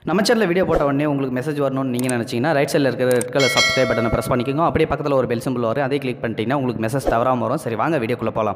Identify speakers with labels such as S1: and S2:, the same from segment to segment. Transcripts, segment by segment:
S1: நம்ம சேனலில் வீடியோ போட்ட உடனே உங்களுக்கு மெசேஜ் வரணும்னு நீங்கள் நினச்சிங்கன்னா ரைட் சைடில் இருக்கிற ரெட் கலர் சப்ஸ்கிரைப் பட்டனை ப்ரெஸ் பண்ணிக்கோங்க அப்படியே பக்கத்தில் ஒரு பெல் சிம்பிள் வரும் அதே கிளிக் பண்ணிட்டீங்கன்னா உங்களுக்கு மெசேஜ் தவறாமல் வரும் சரி வாங்க வீடியோக்குள்ளே போகலாம்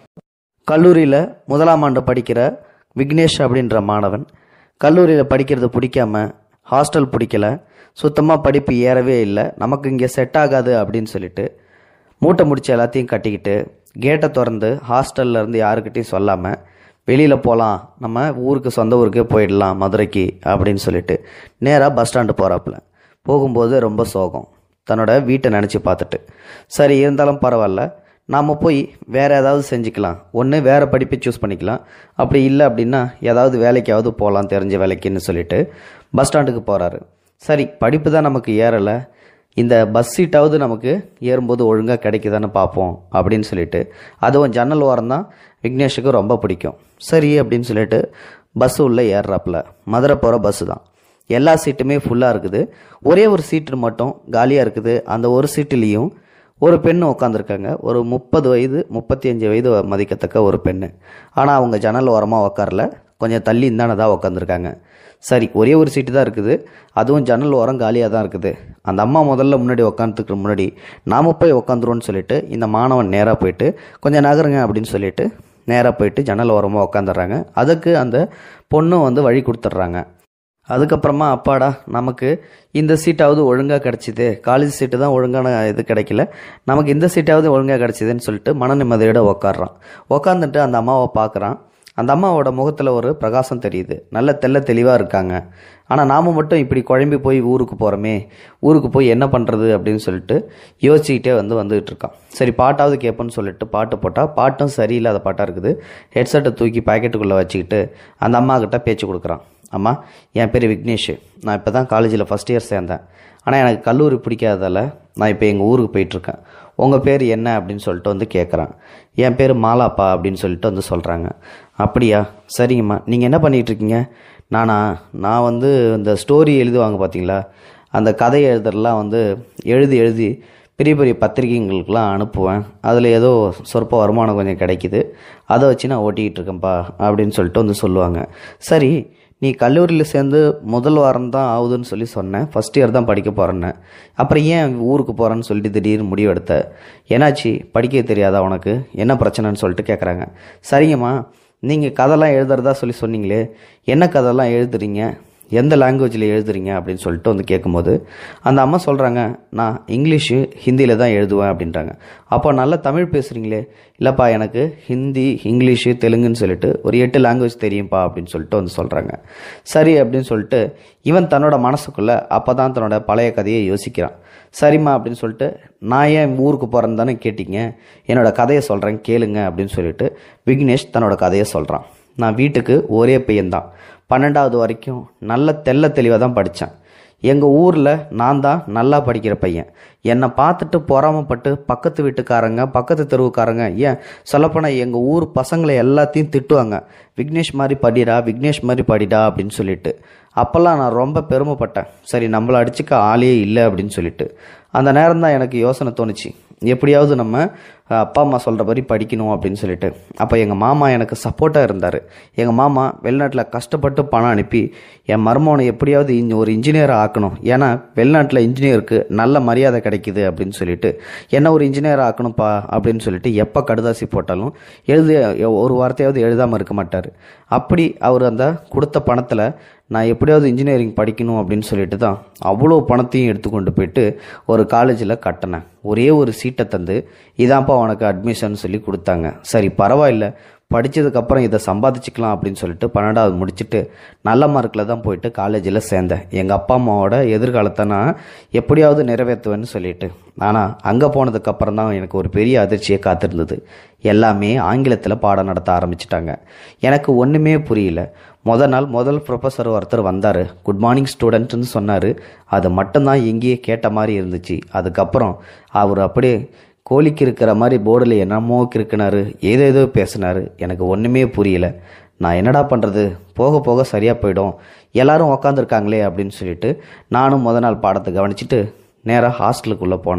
S1: கல்லூரியில் முதலாம் ஆண்டு படிக்கிற விக்னேஷ் அப்படின்ற மாணவன் கல்லூரியில் படிக்கிறது பிடிக்காம ஹாஸ்டல் பிடிக்கல சுத்தமாக படிப்பு ஏறவே இல்லை நமக்கு இங்கே செட் ஆகாது அப்படின்னு சொல்லிட்டு மூட்டை முடிச்சு எல்லாத்தையும் கட்டிக்கிட்டு கேட்டை திறந்து ஹாஸ்டல்ல இருந்து யாருக்கிட்டையும் சொல்லாமல் வெளியில் போகலாம் நம்ம ஊருக்கு சொந்த ஊருக்கே போயிடலாம் மதுரைக்கு அப்படின்னு சொல்லிட்டு நேராக பஸ் ஸ்டாண்டு போகிறாப்புல போகும்போது ரொம்ப சோகம் தன்னோட வீட்டை நினச்சி பார்த்துட்டு சரி இருந்தாலும் பரவாயில்ல நாம் போய் வேறு ஏதாவது செஞ்சுக்கலாம் ஒன்று வேறு படிப்பை சூஸ் பண்ணிக்கலாம் அப்படி இல்லை அப்படின்னா ஏதாவது வேலைக்காவது போகலாம் தெரிஞ்ச வேலைக்குன்னு சொல்லிட்டு பஸ் ஸ்டாண்டுக்கு போகிறாரு சரி படிப்பு தான் நமக்கு ஏறலை இந்த பஸ் சீட்டாவது நமக்கு ஏறும்போது ஒழுங்காக கிடைக்குதான்னு பார்ப்போம் அப்படின்னு சொல்லிட்டு அதுவும் ஜன்னல் ஓரம் தான் விக்னேஷுக்கு ரொம்ப பிடிக்கும் சரி அப்படின்னு சொல்லிட்டு பஸ்ஸு உள்ளே ஏறுறாப்புல மதுரை போகிற பஸ்ஸு தான் எல்லா சீட்டுமே ஃபுல்லாக இருக்குது ஒரே ஒரு சீட்டு மட்டும் காலியாக இருக்குது அந்த ஒரு சீட்டுலேயும் ஒரு பெண் உட்காந்துருக்காங்க ஒரு முப்பது வயது முப்பத்தி அஞ்சு வயது மதிக்கத்தக்க ஒரு பெண்ணு ஆனால் அவங்க ஜன்னல் ஓரமாக உட்காரல கொஞ்சம் தள்ளி இந்தானதாக உட்காந்துருக்காங்க சரி ஒரே ஒரு சீட்டு தான் இருக்குது அதுவும் ஜன்னல் ஓரம் காலியாக தான் இருக்குது அந்த அம்மா முதல்ல முன்னாடி உட்காந்துக்கு முன்னாடி நாம போய் உட்காந்துருவோன்னு சொல்லிட்டு இந்த மாணவன் நேராக போயிட்டு கொஞ்சம் நகருங்க அப்படின்னு சொல்லிட்டு நேராக போயிட்டு ஜன்னல் ஓரமாக உட்காந்துடுறாங்க அதுக்கு அந்த பொண்ணும் வந்து வழி கொடுத்துட்றாங்க அதுக்கப்புறமா அப்பாடா நமக்கு இந்த சீட்டாவது ஒழுங்காக கிடச்சிது காலேஜ் சீட்டு தான் ஒழுங்கான இது கிடைக்கல நமக்கு இந்த சீட்டாவது ஒழுங்காக கிடச்சிதுன்னு சொல்லிட்டு மன நிம்மதியோட உக்காடுறான் உக்காந்துட்டு அந்த அம்மாவை பார்க்குறான் அந்த அம்மாவோட முகத்தில் ஒரு பிரகாசம் தெரியுது நல்ல தெள்ள தெளிவாக இருக்காங்க ஆனால் நாம் மட்டும் இப்படி குழம்பி போய் ஊருக்கு போகிறோமே ஊருக்கு போய் என்ன பண்ணுறது அப்படின்னு சொல்லிட்டு யோசிச்சுக்கிட்டே வந்து வந்துகிட்டு இருக்கான் சரி பாட்டாவது கேட்போன்னு சொல்லிட்டு பாட்டு போட்டால் பாட்டும் சரியில்லாத பாட்டாக இருக்குது ஹெட்செட்டை தூக்கி பாக்கெட்டுக்குள்ளே வச்சுக்கிட்டு அந்த அம்மா கிட்ட பேச்சு கொடுக்குறான் அம்மா என் பேர் விக்னேஷ் நான் இப்போ தான் காலேஜில் ஃபஸ்ட் இயர் சேர்ந்தேன் ஆனால் எனக்கு கல்லூரி பிடிக்காததால் நான் இப்போ எங்கள் ஊருக்கு போயிட்டுருக்கேன் உங்கள் பேர் என்ன அப்படின்னு சொல்லிட்டு வந்து கேட்குறான் என் பேர் மாலாப்பா அப்படின்னு சொல்லிட்டு வந்து சொல்கிறாங்க அப்படியா சரிங்கம்மா நீங்கள் என்ன பண்ணிகிட்டு இருக்கீங்க நானா நான் வந்து இந்த ஸ்டோரி எழுதுவாங்க பார்த்தீங்களா அந்த கதை எழுதுறதுலாம் வந்து எழுதி எழுதி பெரிய பெரிய பத்திரிகைங்களுக்கெலாம் அனுப்புவேன் அதில் ஏதோ சொற்ப வருமானம் கொஞ்சம் கிடைக்குது அதை வச்சு நான் ஓட்டிக்கிட்டு இருக்கேன்ப்பா அப்படின்னு சொல்லிட்டு வந்து சொல்லுவாங்க சரி நீ கல்லூரியில் சேர்ந்து முதல் வாரம் தான் ஆகுதுன்னு சொல்லி சொன்னேன் ஃபஸ்ட் இயர் தான் படிக்க போகிறேன்னு அப்புறம் ஏன் ஊருக்கு போகிறேன்னு சொல்லிட்டு திடீர்னு முடிவெடுத்த என்னாச்சு படிக்க தெரியாதா உனக்கு என்ன பிரச்சனைன்னு சொல்லிட்டு கேட்குறாங்க சரிங்கம்மா நீங்கள் கதைலாம் எழுதுறதா சொல்லி சொன்னீங்களே என்ன கதைலாம் எழுதுறீங்க எந்த லாங்குவேஜில் எழுதுறீங்க அப்படின்னு சொல்லிட்டு வந்து கேட்கும்போது அந்த அம்மா சொல்கிறாங்க நான் இங்கிலீஷு ஹிந்தியில் தான் எழுதுவேன் அப்படின்றாங்க அப்போ நல்லா தமிழ் பேசுகிறீங்களே இல்லைப்பா எனக்கு ஹிந்தி இங்கிலீஷு தெலுங்குன்னு சொல்லிட்டு ஒரு எட்டு லாங்குவேஜ் தெரியும்ப்பா அப்படின்னு சொல்லிட்டு வந்து சொல்கிறாங்க சரி அப்படின்னு சொல்லிட்டு இவன் தன்னோட மனசுக்குள்ளே அப்போ தான் தன்னோட பழைய கதையை யோசிக்கிறான் சரிம்மா அப்படின்னு சொல்லிட்டு நான் ஏன் ஊருக்கு போகிறேன்னு தானே கேட்டிங்க என்னோட கதையை சொல்கிறேன் கேளுங்க அப்படின்னு சொல்லிட்டு விக்னேஷ் தன்னோட கதையை சொல்கிறான் நான் வீட்டுக்கு ஒரே பையன்தான் பன்னெண்டாவது வரைக்கும் நல்ல தெள்ள தெளிவாக தான் படித்தேன் எங்கள் ஊரில் நான் தான் நல்லா படிக்கிற பையன் என்னை பார்த்துட்டு பொறாமப்பட்டு பக்கத்து வீட்டுக்காரங்க பக்கத்து தெருவுக்காரங்க ஏன் சொல்லப்போனால் எங்கள் ஊர் பசங்களை எல்லாத்தையும் திட்டுவாங்க விக்னேஷ் மாதிரி படிடா விக்னேஷ் மாதிரி படிடா அப்படின்னு சொல்லிட்டு அப்போல்லாம் நான் ரொம்ப பெருமைப்பட்டேன் சரி நம்மளை அடிச்சுக்க ஆளே இல்லை அப்படின்னு சொல்லிட்டு அந்த நேரம் தான் எனக்கு யோசனை தோணுச்சு எப்படியாவது நம்ம அப்பா அம்மா சொல்கிற மாதிரி படிக்கணும் அப்படின்னு சொல்லிட்டு அப்போ எங்கள் மாமா எனக்கு சப்போர்ட்டாக இருந்தார் எங்கள் மாமா வெளிநாட்டில் கஷ்டப்பட்டு பணம் அனுப்பி என் மருமகனை எப்படியாவது இன் ஒரு இன்ஜினியரை ஆக்கணும் ஏன்னா வெளிநாட்டில் இன்ஜினியருக்கு நல்ல மரியாதை கிடைக்குது அப்படின்னு சொல்லிட்டு என்ன ஒரு இன்ஜினியர் ஆக்கணும்ப்பா அப்படின்னு சொல்லிட்டு எப்போ கடுதாசி போட்டாலும் எழுதி ஒரு வார்த்தையாவது எழுதாமல் இருக்க மாட்டார் அப்படி அவர் அந்த கொடுத்த பணத்தில் நான் எப்படியாவது இன்ஜினியரிங் படிக்கணும் அப்படின்னு சொல்லிட்டு தான் அவ்வளோ பணத்தையும் எடுத்துக்கொண்டு போயிட்டு ஒரு காலேஜில் கட்டினேன் ஒரே ஒரு சீட்டை தந்து இதான்ப்பா உனக்கு அட்மிஷன் சொல்லி கொடுத்தாங்க சரி பரவாயில்ல படித்ததுக்கப்புறம் இதை சம்பாதிச்சுக்கலாம் அப்படின்னு சொல்லிட்டு பன்னெண்டாவது முடிச்சுட்டு நல்ல மார்க்கில் தான் போயிட்டு காலேஜில் சேர்ந்தேன் எங்கள் அப்பா அம்மாவோட எதிர்காலத்தை நான் எப்படியாவது நிறைவேற்றுவேன்னு சொல்லிட்டு ஆனால் அங்கே போனதுக்கப்புறம் தான் எனக்கு ஒரு பெரிய அதிர்ச்சியை காத்திருந்தது எல்லாமே ஆங்கிலத்தில் பாடம் நடத்த ஆரம்பிச்சிட்டாங்க எனக்கு ஒன்றுமே புரியல முத நாள் முதல் ப்ரொஃபஸர் ஒருத்தர் வந்தார் குட் மார்னிங் ஸ்டூடெண்ட்னு சொன்னார் அது மட்டும்தான் எங்கேயே கேட்ட மாதிரி இருந்துச்சு அதுக்கப்புறம் அவர் அப்படியே கோழிக்கு இருக்கிற மாதிரி போர்டில் என்னமோ கிறுக்கினாரு ஏதோ ஏதோ பேசினார் எனக்கு ஒன்றுமே புரியல நான் என்னடா பண்ணுறது போக போக சரியாக போயிடும் எல்லாரும் உக்காந்துருக்காங்களே அப்படின்னு சொல்லிட்டு நானும் முத நாள் பாடத்தை கவனிச்சிட்டு நேராக ஹாஸ்டலுக்குள்ளே போனேன்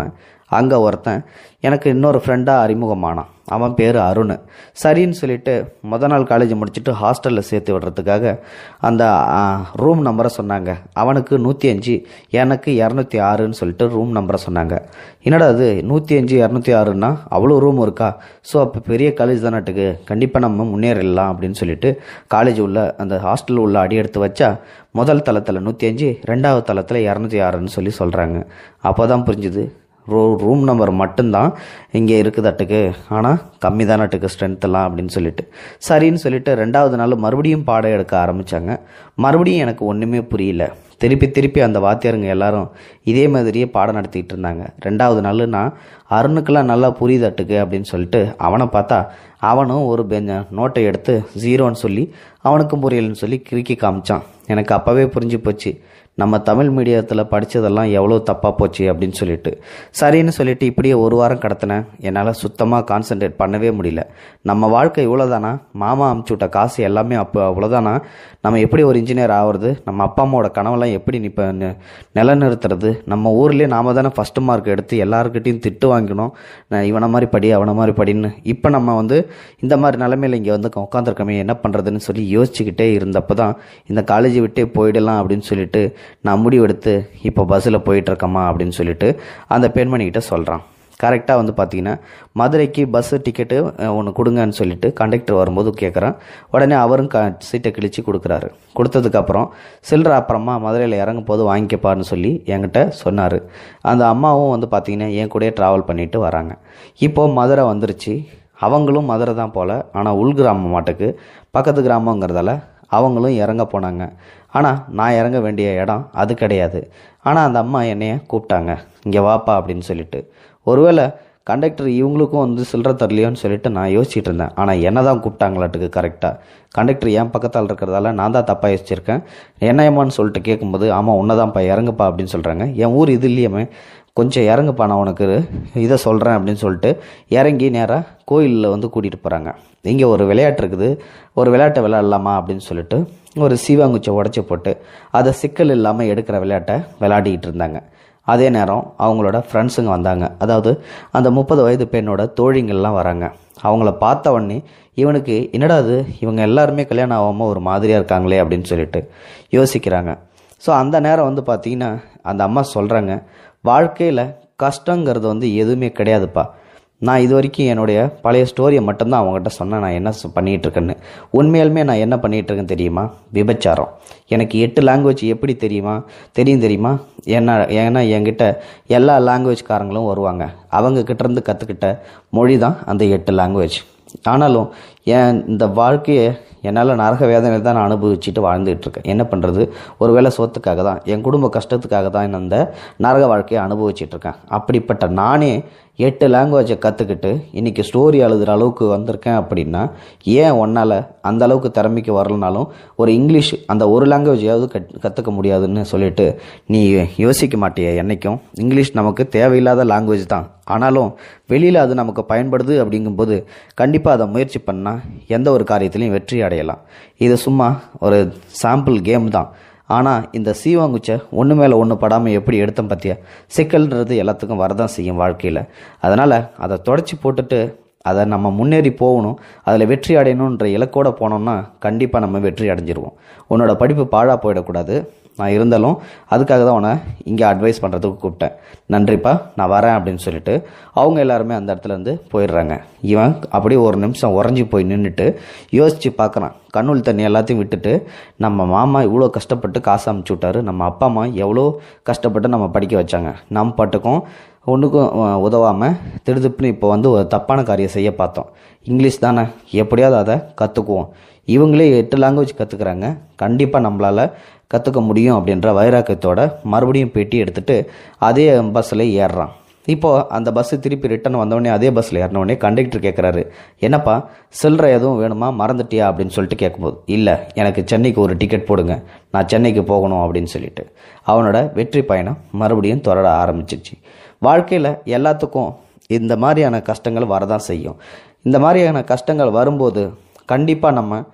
S1: அங்கே ஒருத்தன் எனக்கு இன்னொரு ஃப்ரெண்டாக அறிமுகமானான் அவன் பேர் அருண் சரின்னு சொல்லிட்டு முத நாள் காலேஜ் முடிச்சுட்டு ஹாஸ்டலில் சேர்த்து விடுறதுக்காக அந்த ரூம் நம்பரை சொன்னாங்க அவனுக்கு நூற்றி அஞ்சு எனக்கு இரநூத்தி ஆறுன்னு சொல்லிட்டு ரூம் நம்பரை சொன்னாங்க என்னடா அது நூற்றி அஞ்சு இரநூத்தி ஆறுன்னா அவ்வளோ ரூம் இருக்கா ஸோ அப்போ பெரிய காலேஜ் தானட்டுக்கு கண்டிப்பாக நம்ம முன்னேறிடலாம் அப்படின்னு சொல்லிட்டு காலேஜ் உள்ள அந்த ஹாஸ்டல் உள்ள அடி எடுத்து வச்சா முதல் தளத்தில் நூற்றி அஞ்சு ரெண்டாவது தளத்தில் இரநூத்தி ஆறுன்னு சொல்லி சொல்கிறாங்க அப்போ தான் புரிஞ்சுது ரூ ரூம் நம்பர் மட்டும்தான் இங்கே இருக்குதாட்டுக்கு ஆனால் கம்மி தானட்டுக்கு ஸ்ட்ரென்த்தெல்லாம் அப்படின்னு சொல்லிட்டு சரின்னு சொல்லிட்டு ரெண்டாவது நாள் மறுபடியும் பாடம் எடுக்க ஆரம்பித்தாங்க மறுபடியும் எனக்கு ஒன்றுமே புரியல திருப்பி திருப்பி அந்த வாத்தியாருங்க எல்லாரும் இதே மாதிரியே பாடம் நடத்திட்டு இருந்தாங்க ரெண்டாவது நாள் நான் அருணுக்கெல்லாம் நல்லா புரியுதாட்டுக்கு அப்படின்னு சொல்லிட்டு அவனை பார்த்தா அவனும் ஒரு பெஞ்ச நோட்டை எடுத்து ஜீரோன்னு சொல்லி அவனுக்கும் புரியலன்னு சொல்லி கிறுக்கி காமிச்சான் எனக்கு அப்போவே புரிஞ்சு போச்சு நம்ம தமிழ் மீடியத்தில் படித்ததெல்லாம் எவ்வளோ தப்பாக போச்சு அப்படின்னு சொல்லிட்டு சரின்னு சொல்லிட்டு இப்படியே ஒரு வாரம் கடத்தினேன் என்னால் சுத்தமாக கான்சென்ட்ரேட் பண்ணவே முடியல நம்ம வாழ்க்கை இவ்வளோதானா மாமா அமுச்சு விட்ட காசு எல்லாமே அப்போ அவ்வளோதானா நம்ம எப்படி ஒரு இன்ஜினியர் ஆகிறது நம்ம அப்பா அம்மாவோட கனவெல்லாம் எப்படி இப்போ நிலநிறுத்துறது நம்ம ஊர்லேயே நாம தானே ஃபஸ்ட்டு மார்க் எடுத்து எல்லாருக்கிட்டையும் திட்டு வாங்கிக்கணும் நான் இவனை மாதிரி படி அவனை மாதிரி படின்னு இப்போ நம்ம வந்து இந்த மாதிரி நிலமையில இங்கே வந்து உட்காந்துருக்கமே என்ன பண்ணுறதுன்னு சொல்லி யோசிச்சுக்கிட்டே இருந்தப்போ தான் இந்த காலேஜ் விட்டே போயிடலாம் அப்படின்னு சொல்லிட்டு நான் முடிவெடுத்து இப்போ பஸ்ஸில் போயிட்டுருக்கம்மா அப்படின்னு சொல்லிட்டு அந்த பெண்மணிக்கிட்ட சொல்கிறான் கரெக்டாக வந்து பார்த்தீங்கன்னா மதுரைக்கு பஸ்ஸு டிக்கெட்டு ஒன்று கொடுங்கன்னு சொல்லிட்டு கண்டக்டர் வரும்போது கேட்குறேன் உடனே அவரும் க சீட்டை கிழிச்சு கொடுக்குறாரு கொடுத்ததுக்கப்புறம் சில்லற அப்புறமா மதுரையில் இறங்கும் போது வாங்கிக்கப்பான்னு சொல்லி என்கிட்ட சொன்னார் அந்த அம்மாவும் வந்து பார்த்தீங்கன்னா என் கூடயே ட்ராவல் பண்ணிட்டு வராங்க இப்போது மதுரை வந்துருச்சு அவங்களும் மதுரை தான் போல் ஆனால் உள் கிராமம் மாட்டுக்கு பக்கத்து கிராமங்கிறதால அவங்களும் இறங்க போனாங்க ஆனால் நான் இறங்க வேண்டிய இடம் அது கிடையாது ஆனால் அந்த அம்மா என்னைய கூப்பிட்டாங்க இங்கே வாப்பா அப்படின்னு சொல்லிட்டு ஒருவேளை கண்டக்டர் இவங்களுக்கும் வந்து சில்லற தரலையோன்னு சொல்லிட்டு நான் யோசிச்சுட்டு இருந்தேன் ஆனால் என்ன தான் கூப்பிட்டாங்களாட்டுக்கு கரெக்டாக கண்டக்டர் என் பக்கத்தால் இருக்கிறதால நான் தான் தப்பாக யோசிச்சிருக்கேன் என்ன ஏமான்னு சொல்லிட்டு கேட்கும்போது ஆமாம் உன்னதான்ப்பா இறங்குப்பா அப்படின்னு சொல்கிறாங்க என் ஊர் இது இல்லையாமே கொஞ்சம் இறங்குப்பா நான் உனக்கு இதை சொல்கிறேன் அப்படின்னு சொல்லிட்டு இறங்கி நேராக கோயிலில் வந்து கூட்டிகிட்டு போகிறாங்க இங்கே ஒரு விளையாட்டு இருக்குது ஒரு விளையாட்டை விளையாடலாமா அப்படின்னு சொல்லிட்டு ஒரு சீவாங்குச்சை உடச்சி போட்டு அதை சிக்கல் இல்லாமல் எடுக்கிற விளையாட்டை விளையாடிக்கிட்டு இருந்தாங்க அதே நேரம் அவங்களோட ஃப்ரெண்ட்ஸுங்க வந்தாங்க அதாவது அந்த முப்பது வயது பெண்ணோட தோழிங்கள்லாம் வராங்க அவங்கள பார்த்த உடனே இவனுக்கு என்னடா அது இவங்க எல்லாருமே கல்யாணம் ஆகாமல் ஒரு மாதிரியாக இருக்காங்களே அப்படின்னு சொல்லிட்டு யோசிக்கிறாங்க ஸோ அந்த நேரம் வந்து பார்த்தீங்கன்னா அந்த அம்மா சொல்கிறாங்க வாழ்க்கையில் கஷ்டங்கிறது வந்து எதுவுமே கிடையாதுப்பா நான் இது வரைக்கும் என்னுடைய பழைய ஸ்டோரியை மட்டும்தான் அவங்ககிட்ட சொன்னேன் நான் என்ன சொ- பண்ணிட்டு இருக்கேன்னு உண்மையாலுமே நான் என்ன பண்ணிட்டு இருக்கேன்னு தெரியுமா விபச்சாரம் எனக்கு எட்டு லாங்குவேஜ் எப்படி தெரியுமா தெரியும் தெரியுமா ஏன்னா ஏன்னா என்கிட்ட எல்லா லாங்குவேஜ்காரங்களும் வருவாங்க அவங்க கிட்ட இருந்து கற்றுக்கிட்ட மொழி தான் அந்த எட்டு லாங்குவேஜ் ஆனாலும் என் இந்த வாழ்க்கையை என்னால் நரக வேதனை தான் நான் அனுபவிச்சுட்டு வாழ்ந்துட்டு இருக்கேன் என்ன பண்ணுறது ஒருவேளை சொத்துக்காக தான் என் குடும்ப கஷ்டத்துக்காக தான் நான் அந்த நரக வாழ்க்கையை அனுபவிச்சுட்டு இருக்கேன் அப்படிப்பட்ட நானே எட்டு லாங்குவேஜை கற்றுக்கிட்டு இன்றைக்கி ஸ்டோரி எழுதுகிற அளவுக்கு வந்திருக்கேன் அப்படின்னா ஏன் உன்னால் அந்த அளவுக்கு திறமைக்கு வரலனாலும் ஒரு இங்கிலீஷ் அந்த ஒரு லாங்குவேஜாவது கட் கற்றுக்க முடியாதுன்னு சொல்லிட்டு நீ யோசிக்க மாட்டிய என்னைக்கும் இங்கிலீஷ் நமக்கு தேவையில்லாத லாங்குவேஜ் தான் ஆனாலும் வெளியில் அது நமக்கு பயன்படுது அப்படிங்கும்போது கண்டிப்பாக அதை முயற்சி பண்ணால் எந்த ஒரு காரியத்திலையும் வெற்றி அடையலாம் இது சும்மா ஒரு சாம்பிள் கேம் தான் ஆனால் இந்த சீவாங்குச்சை ஒன்று மேலே ஒன்று படாமல் எப்படி எடுத்தோம் பார்த்தியா சிக்கல்ன்றது எல்லாத்துக்கும் வரதான் செய்யும் வாழ்க்கையில் அதனால் அதை தொடச்சி போட்டுட்டு அதை நம்ம முன்னேறி போகணும் அதில் வெற்றி அடையணுன்ற இலக்கோட போனோம்னா கண்டிப்பாக நம்ம வெற்றி அடைஞ்சிருவோம் உன்னோட படிப்பு பாழாக போயிடக்கூடாது நான் இருந்தாலும் அதுக்காக தான் உன்னை இங்கே அட்வைஸ் பண்ணுறதுக்கு கூப்பிட்டேன் நன்றிப்பா நான் வரேன் அப்படின்னு சொல்லிட்டு அவங்க எல்லாருமே அந்த இடத்துல இருந்து போயிடுறாங்க இவன் அப்படியே ஒரு நிமிஷம் உறைஞ்சி போய் நின்றுட்டு யோசித்து பார்க்குறான் கண்ணுள் தண்ணி எல்லாத்தையும் விட்டுட்டு நம்ம மாமா இவ்வளோ கஷ்டப்பட்டு காசு அமுச்சு விட்டாரு நம்ம அப்பா அம்மா எவ்வளோ கஷ்டப்பட்டு நம்ம படிக்க வச்சாங்க நம்ம பாட்டுக்கும் ஒன்றுக்கும் உதவாமல் திடுதிப்புன்னு இப்போ வந்து ஒரு தப்பான காரியம் செய்ய பார்த்தோம் இங்கிலீஷ் தானே எப்படியாவது அதை கற்றுக்குவோம் இவங்களே எட்டு லாங்குவேஜ் கற்றுக்குறாங்க கண்டிப்பாக நம்மளால் கற்றுக்க முடியும் அப்படின்ற வைராக்கியத்தோட மறுபடியும் பெட்டி எடுத்துட்டு அதே பஸ்ஸில் ஏறுறான் இப்போது அந்த பஸ்ஸு திருப்பி ரிட்டர்ன் வந்தோடனே அதே பஸ்ஸில் ஏறினோடனே கண்டக்டர் கேட்குறாரு என்னப்பா சில்லற எதுவும் வேணுமா மறந்துட்டியா அப்படின்னு சொல்லிட்டு கேட்கும்போது இல்லை எனக்கு சென்னைக்கு ஒரு டிக்கெட் போடுங்க நான் சென்னைக்கு போகணும் அப்படின்னு சொல்லிட்டு அவனோட வெற்றி பயணம் மறுபடியும் தொடர ஆரம்பிச்சிச்சு வாழ்க்கையில் எல்லாத்துக்கும் இந்த மாதிரியான கஷ்டங்கள் வரதான் செய்யும் இந்த மாதிரியான கஷ்டங்கள் வரும்போது கண்டிப்பாக நம்ம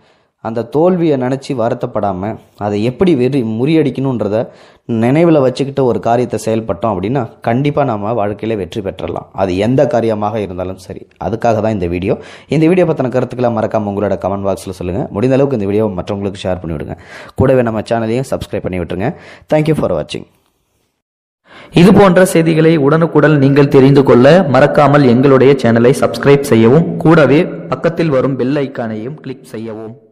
S1: அந்த தோல்வியை நினச்சி வருத்தப்படாமல் அதை எப்படி வெறி முறியடிக்கணுன்றத நினைவில் வச்சுக்கிட்டு ஒரு காரியத்தை செயல்பட்டோம் அப்படின்னா கண்டிப்பாக நம்ம வாழ்க்கையில் வெற்றி பெற்றலாம் அது எந்த காரியமாக இருந்தாலும் சரி அதுக்காக தான் இந்த வீடியோ இந்த வீடியோ பற்றின கருத்துக்களை மறக்காமல் உங்களோட கமெண்ட் பாக்ஸில் சொல்லுங்கள் முடிந்த அளவுக்கு இந்த வீடியோ மற்றவங்களுக்கு ஷேர் பண்ணி விடுங்க கூடவே நம்ம சேனலையும் சப்ஸ்கிரைப் பண்ணி விட்டுருங்க தேங்க்யூ ஃபார் வாட்சிங்
S2: இது போன்ற செய்திகளை உடனுக்குடன் நீங்கள் தெரிந்து கொள்ள மறக்காமல் எங்களுடைய சேனலை சப்ஸ்கிரைப் செய்யவும் கூடவே பக்கத்தில் வரும் பெல் ஐக்கானையும் கிளிக் செய்யவும்